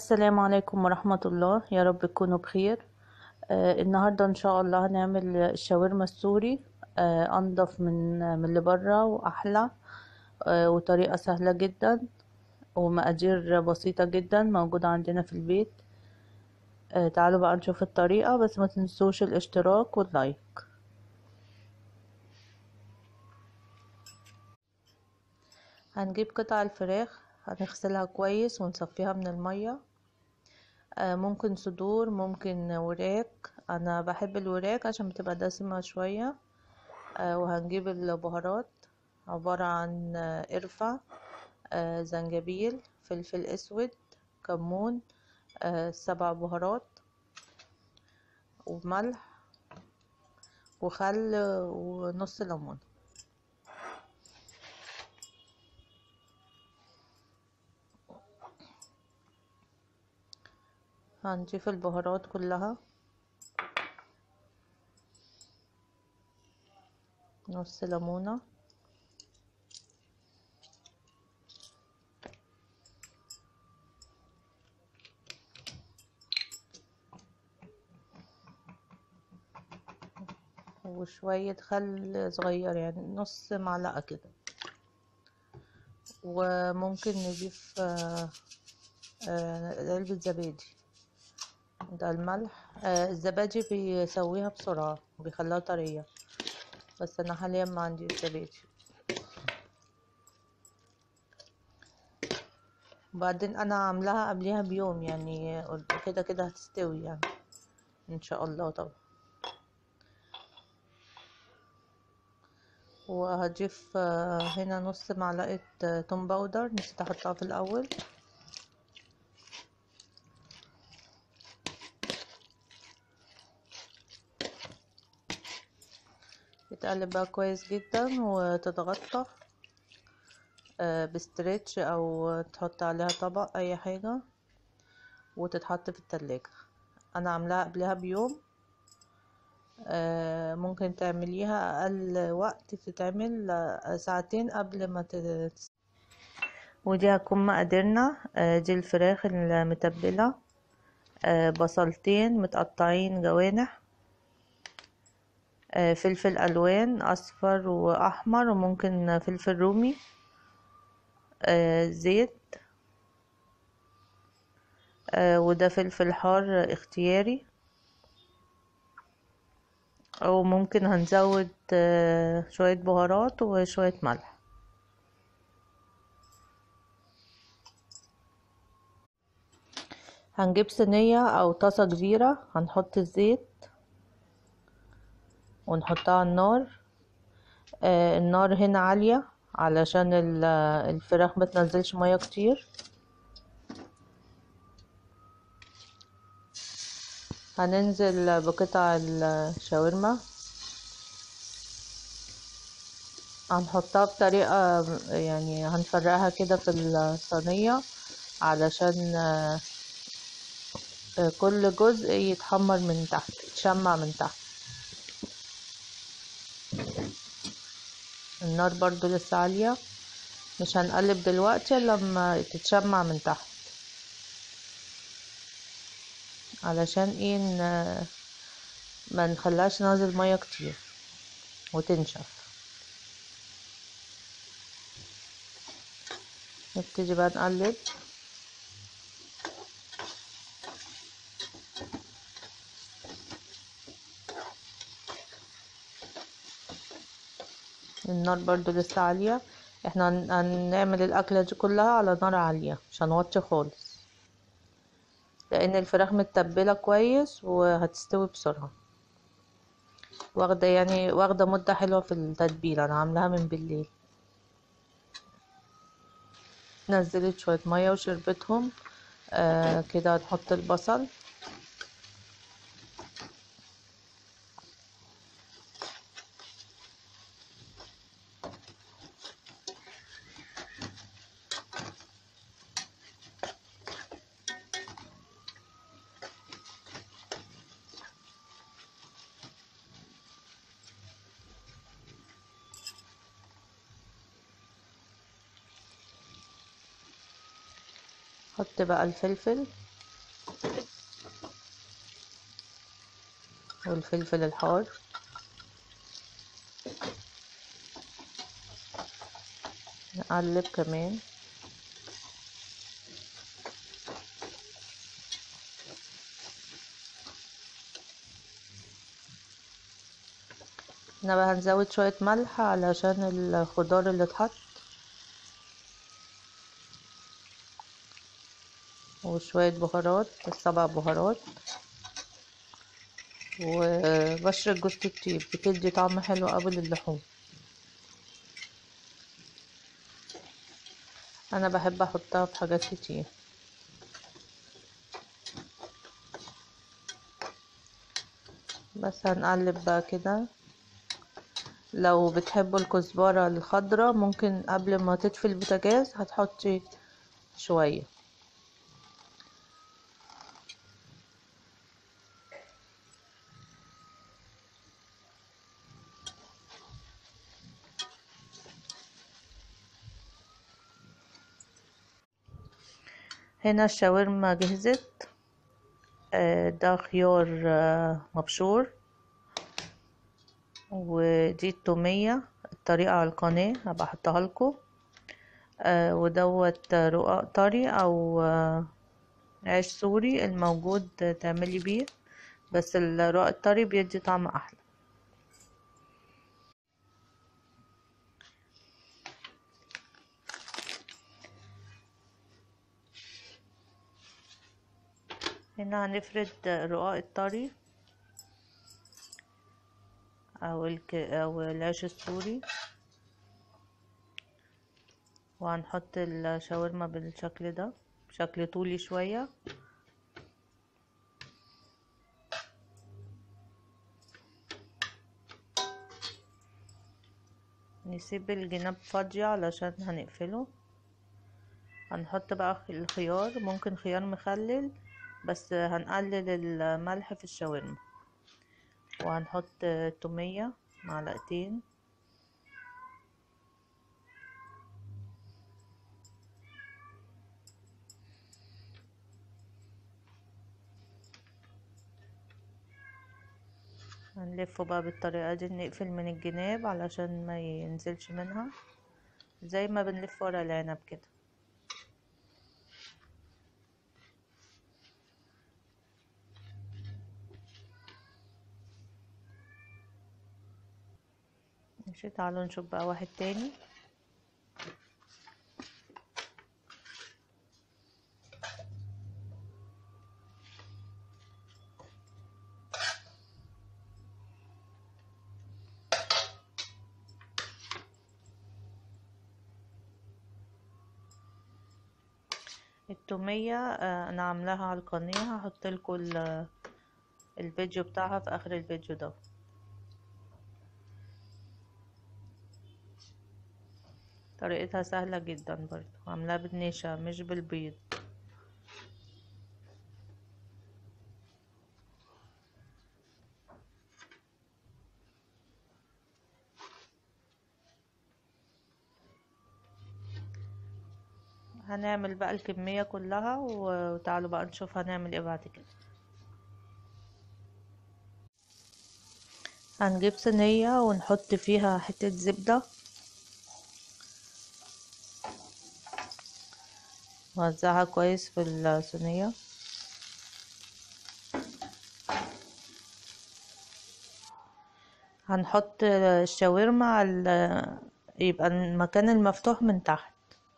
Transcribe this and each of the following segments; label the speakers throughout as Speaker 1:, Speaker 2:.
Speaker 1: السلام عليكم ورحمة الله يا رب تكونوا بخير آه النهاردة ان شاء الله هنعمل الشاورما السوري آه انضف من من اللي برا واحلى آه وطريقة سهلة جدا ومقادير بسيطة جدا موجودة عندنا في البيت آه تعالوا بقى نشوف الطريقة بس ما تنسوش الاشتراك واللايك هنجيب قطع الفراخ هنغسلها كويس ونصفيها من المية آه ممكن صدور ممكن وراك انا بحب الوراك عشان بتبقى دسمة شوية آه وهنجيب البهارات عبارة عن آه قرفة آه زنجبيل فلفل اسود كمون آه سبع بهارات وملح وخل ونص ليمون هنضيف البهارات كلها نص ليمونة وشوية خل صغير يعني نص معلقة كده وممكن نضيف علبة زبادي ده الملح آه الزبادي بيسويها بسرعة وبيخليها طرية بس انا حاليا ما عندي زبادي وبعدين انا عاملاها قبلها بيوم يعني كده كده هتستوي يعني ان شاء الله طبعا وهضيف آه هنا نص معلقة آه توم باودر نسيت احطها في الاول تتقلب بقى كويس جدا وتتغطى بستريتش او تحط عليها طبق اي حاجة وتتحط في التلاجة انا عاملاها قبلها بيوم ممكن تعمليها اقل وقت تتعمل ساعتين قبل ما تت... ودي هتكون مقاديرنا دي الفراخ المتبلة بصلتين متقطعين جوانح فلفل الوان اصفر واحمر وممكن فلفل رومي زيت وده فلفل حار اختياري او ممكن هنزود شوية بهارات وشوية ملح هنجيب صينية او طاسة كبيرة هنحط الزيت ونحطها على النار آه النار هنا عالية علشان الفراخ ما تنزلش مية كتير هننزل بقطع الشاورما هنحطها بطريقة يعني هنفرقها كده في الصينية علشان آه كل جزء يتحمر من تحت يتشمع من تحت النار برضو لسه عالية مش هنقلب دلوقتي لما تتشمع من تحت علشان ايه ما نخليهاش نازل مية كتير وتنشف نبتدي بقى نقلب النار برضو لسه عالية احنا هنعمل الاكلة دي كلها على نار عالية مش هنوطي خالص لان الفراخ متبلة كويس وهتستوي بسرعة واخدة يعني واخدة مدة حلوة في التتبيلة انا عاملاها من بالليل نزلت شوية مية وشربتهم آه كده هنحط البصل حط بقى الفلفل والفلفل الحار نقلب كمان هنا بقى هنزود شوية ملح علشان الخضار اللي اتحط وشوية بهارات السبع بهارات وبشرة جوز الطيب بتدي طعم حلو اوي للحوم انا بحب احطها في حاجات كتير بس هنقلب بقى كده لو بتحبوا الكزبرة الخضرة ممكن قبل ما تطفي البوتاجاز هتحطي شوية هنا الشاورما جهزت آه، ده خيار آه، مبشور ودي التومية الطريقة على القناة هبقى احطها لكم آه، ودوت رقاق طري او آه، عيش سوري الموجود تعملي بيه بس الرقاق الطري بيدي طعم احلى هنا هنفرد الرقاق الطري او الك... او العيش السوري وهنحط الشاورما بالشكل ده بشكل طولي شوية نسيب الجناب فاضية علشان هنقفله هنحط بقى الخيار ممكن خيار مخلل بس هنقلل الملح في الشاورما وهنحط تومية معلقتين هنلفه بقى بالطريقة دي نقفل من الجناب علشان ما ينزلش منها زي ما بنلف ورق العنب كده ماشي تعالوا نشوف بقى واحد تاني التومية آه، انا عاملاها على القناة هحط لكم الفيديو بتاعها في اخر الفيديو ده طريقتها سهلة جدا برضو عاملاها بالنشا مش بالبيض هنعمل بقى الكمية كلها وتعالوا بقى نشوف هنعمل ايه بعد كده هنجيب صينية ونحط فيها حتة زبدة نوزعها كويس في الصينية هنحط الشاورما على يبقى المكان المفتوح من تحت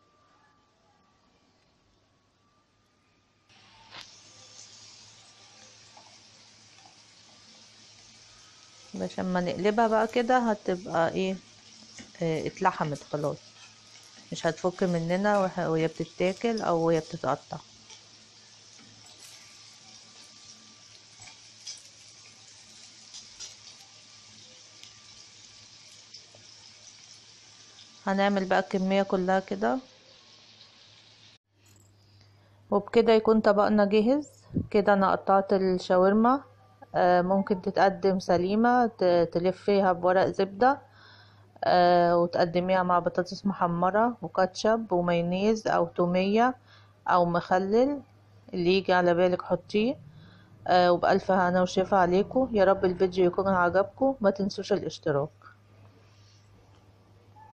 Speaker 1: باش اما نقلبها بقى كده هتبقى ايه اه اتلحمت خلاص مش هتفك مننا وهي بتتاكل او وهي بتتقطع هنعمل بقى الكمية كلها كده وبكده يكون طبقنا جاهز كده انا قطعت الشاورما ممكن تتقدم سليمة تلفيها بورق زبدة وتقدميها مع بطاطس محمرة وكاتشب ومايونيز او تومية او مخلل اللي يجي على بالك حطيه آه وبألف هنا وشفا عليكم يا رب الفيديو يكون عجبكم ما تنسوش الاشتراك